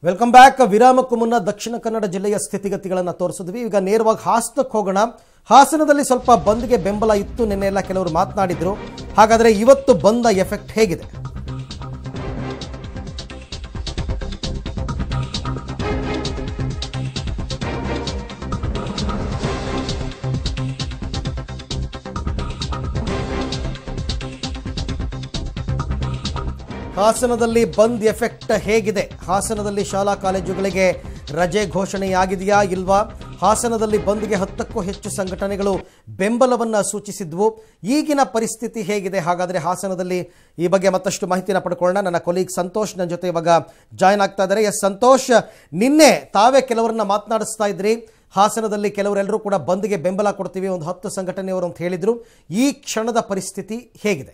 Welcome back ವಿರಾಮಕ್ಕೂ ಮುನ್ನ ದಕ್ಷಿಣ ಕನ್ನಡ ಜಿಲ್ಲೆಯ ಸ್ಥಿತಿಗತಿಗಳನ್ನು ತೋರಿಸಿದ್ವಿ ಈಗ ನೇರವಾಗಿ ಹಾಸನಕ್ಕೆ ಹೋಗೋಣ ಹಾಸನದಲ್ಲಿ ಸ್ವಲ್ಪ ಬಂದ್ಗೆ ಬೆಂಬಲ ಇತ್ತು ನಿನ್ನೆ ಎಲ್ಲ ಕೆಲವರು ಮಾತನಾಡಿದ್ರು ಹಾಗಾದ್ರೆ ಇವತ್ತು ಬಂದ ಎಫೆಕ್ಟ್ ಹೇಗಿದೆ ಹಾಸನದಲ್ಲಿ ಬಂದ್ ಎಫೆಕ್ಟ್ ಹೇಗಿದೆ ಹಾಸನದಲ್ಲಿ ಶಾಲಾ ಕಾಲೇಜುಗಳಿಗೆ ರಜೆ ಘೋಷಣೆಯಾಗಿದೆಯಾ ಇಲ್ವಾ ಹಾಸನದಲ್ಲಿ ಬಂದ್ಗೆ ಹತ್ತಕ್ಕೂ ಹೆಚ್ಚು ಸಂಘಟನೆಗಳು ಬೆಂಬಲವನ್ನು ಸೂಚಿಸಿದ್ವು ಈಗಿನ ಪರಿಸ್ಥಿತಿ ಹೇಗಿದೆ ಹಾಗಾದರೆ ಹಾಸನದಲ್ಲಿ ಈ ಬಗ್ಗೆ ಮತ್ತಷ್ಟು ಮಾಹಿತಿನ ಪಡ್ಕೊಳ್ಳೋಣ ನನ್ನ ಕೊಲೀಗ್ ಸಂತೋಷ್ ನನ್ನ ಜೊತೆ ಇವಾಗ ಜಾಯ್ನ್ ಆಗ್ತಾ ಇದ್ದಾರೆ ಎಸ್ ಸಂತೋಷ್ ನಿನ್ನೆ ತಾವೇ ಕೆಲವರನ್ನ ಮಾತನಾಡಿಸ್ತಾ ಇದ್ರಿ ಹಾಸನದಲ್ಲಿ ಕೆಲವರೆಲ್ಲರೂ ಕೂಡ ಬಂದ್ಗೆ ಬೆಂಬಲ ಕೊಡ್ತೀವಿ ಒಂದು ಹತ್ತು ಸಂಘಟನೆಯವರು ಅಂತ ಹೇಳಿದ್ರು ಈ ಕ್ಷಣದ ಪರಿಸ್ಥಿತಿ ಹೇಗಿದೆ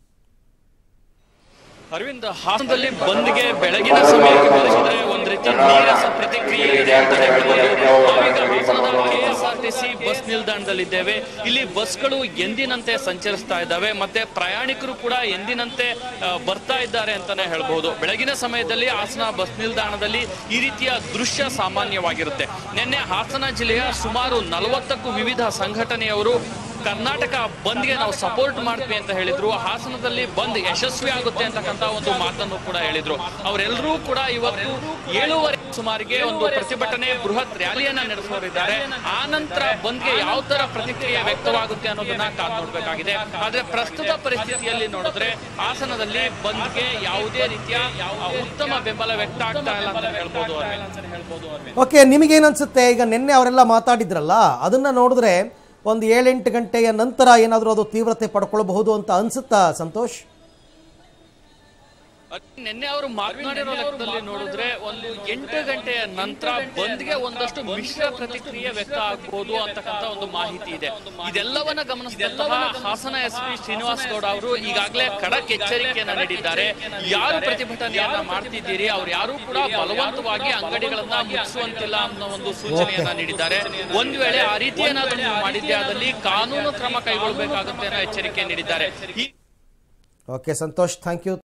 ಅರವಿಂದ್ ಹಾಸನದಲ್ಲಿ ಬಂದ್ಗೆ ಬೆಳಗಿನ ಸಮಯಕ್ಕೆ ಹೋಲಿಸಿದ್ರೆ ಒಂದ್ ರೀತಿ ನೀರಸ ಪ್ರತಿಕ್ರಿಯೆ ಇದೆ ಅಂತಾನೆ ಹೇಳ್ಬೋದು ನಾವೀಗ ಹಾಸನದ ಕೆಎಸ್ಆರ್ಟಿಸಿ ಬಸ್ ನಿಲ್ದಾಣದಲ್ಲಿದ್ದೇವೆ ಇಲ್ಲಿ ಬಸ್ಗಳು ಎಂದಿನಂತೆ ಸಂಚರಿಸ್ತಾ ಇದ್ದಾವೆ ಮತ್ತೆ ಪ್ರಯಾಣಿಕರು ಕೂಡ ಎಂದಿನಂತೆ ಆ, ಬರ್ತಾ ಇದ್ದಾರೆ ಅಂತಾನೆ ಹೇಳ್ಬಹುದು ಬೆಳಗಿನ ಸಮಯದಲ್ಲಿ ಹಾಸನ ಬಸ್ ನಿಲ್ದಾಣದಲ್ಲಿ ಈ ರೀತಿಯ ದೃಶ್ಯ ಸಾಮಾನ್ಯವಾಗಿರುತ್ತೆ ನಿನ್ನೆ ಹಾಸನ ಜಿಲ್ಲೆಯ ಸುಮಾರು ನಲವತ್ತಕ್ಕೂ ವಿವಿಧ ಸಂಘಟನೆಯವರು ಕರ್ನಾಟಕ ಬಂದ್ಗೆ ನಾವು ಸಪೋರ್ಟ್ ಮಾಡ್ತೀವಿ ಅಂತ ಹೇಳಿದ್ರು ಹಾಸನದಲ್ಲಿ ಬಂದ್ ಯಶಸ್ವಿ ಆಗುತ್ತೆ ಅಂತಕ್ಕಂತ ಒಂದು ಮಾತನ್ನು ಕೂಡ ಹೇಳಿದ್ರು ಅವರೆಲ್ಲರೂ ಕೂಡ ಇವತ್ತು ಏಳುವರೆ ಸುಮಾರಿಗೆ ಒಂದು ಪ್ರತಿಭಟನೆ ಬೃಹತ್ ರ್ಯಾಲಿಯನ್ನ ನಡೆಸೋರಿದ್ದಾರೆ ಆ ನಂತರ ಬಂದ್ಗೆ ಯಾವ ತರ ಪ್ರತಿಕ್ರಿಯೆ ವ್ಯಕ್ತವಾಗುತ್ತೆ ಅನ್ನೋದನ್ನ ಕಾದ್ ನೋಡ್ಬೇಕಾಗಿದೆ ಆದ್ರೆ ಪ್ರಸ್ತುತ ಪರಿಸ್ಥಿತಿಯಲ್ಲಿ ನೋಡಿದ್ರೆ ಹಾಸನದಲ್ಲಿ ಬಂದ್ಗೆ ಯಾವುದೇ ರೀತಿಯ ಆ, ಉತ್ತಮ ಬೆಂಬಲ ವ್ಯಕ್ತ ಆಗ್ತಾ ಇಲ್ಲ ಅಂತ ಹೇಳ್ಬೋದು ಅರವಿಂದ್. ಓಕೆ ನಿಮಗೇನನ್ಸುತ್ತೆ ಈಗ ನಿನ್ನೆ ಅವರೆಲ್ಲ ಮಾತಾಡಿದ್ರಲ್ಲ ಅದನ್ನ ನೋಡಿದ್ರೆ ಒಂದು ಏಳೆಂಟು ಗಂಟೆಯ ನಂತರ ಏನಾದರೂ ಅದು ತೀವ್ರತೆ ಪಡ್ಕೊಳ್ಬಹುದು ಅಂತ ಅನ್ಸುತ್ತಾ ಸಂತೋಷ್ ನಿನ್ನೆ ಅವರು ಮಾತನಾಡಿರೋ ಲೆಕ್ಕದಲ್ಲಿ ನೋಡಿದ್ರೆ ಒಂದು ಎಂಟು ಗಂಟೆಯ ನಂತರ ಬಂದ್ಗೆ ಒಂದಷ್ಟು ಮಿಶ್ರ ಪ್ರತಿಕ್ರಿಯೆ ವ್ಯಕ್ತ ಆಗಬಹುದು ಅಂತಕ್ಕಂತ ಒಂದು ಮಾಹಿತಿ ಇದೆ ಇದೆಲ್ಲವನ್ನ ಗಮನಿಸಿದಂತಹ ಹಾಸನ ಎಸ್ ಪಿ ಶ್ರೀನಿವಾಸ್ ಗೌಡ ಅವರು ಈಗಾಗಲೇ ಖಡಕ್ ಎಚ್ಚರಿಕೆಯನ್ನ ನೀಡಿದ್ದಾರೆ ಯಾರು ಪ್ರತಿಭಟನೆಯನ್ನ ಮಾಡ್ತಿದ್ದೀರಿ ಅವ್ರು ಯಾರು ಕೂಡ ಬಲವಂತವಾಗಿ ಅಂಗಡಿಗಳನ್ನ ಮುಚ್ಚಿಸುವಂತಿಲ್ಲ ಅನ್ನೋ ಒಂದು ಸೂಚನೆಯನ್ನ ನೀಡಿದ್ದಾರೆ ಒಂದ್ ವೇಳೆ ಆ ರೀತಿ ಏನಾದರೂ ನೀವು ಮಾಡಿದ್ದೆ ಆದಲ್ಲಿ ಕಾನೂನು ಕ್ರಮ ಕೈಗೊಳ್ಳಬೇಕಾಗುತ್ತೆ ಅನ್ನೋ ಎಚ್ಚರಿಕೆ ನೀಡಿದ್ದಾರೆ ಈ ಓಕೆ ಸಂತೋಷ್ ಥ್ಯಾಂಕ್ ಯು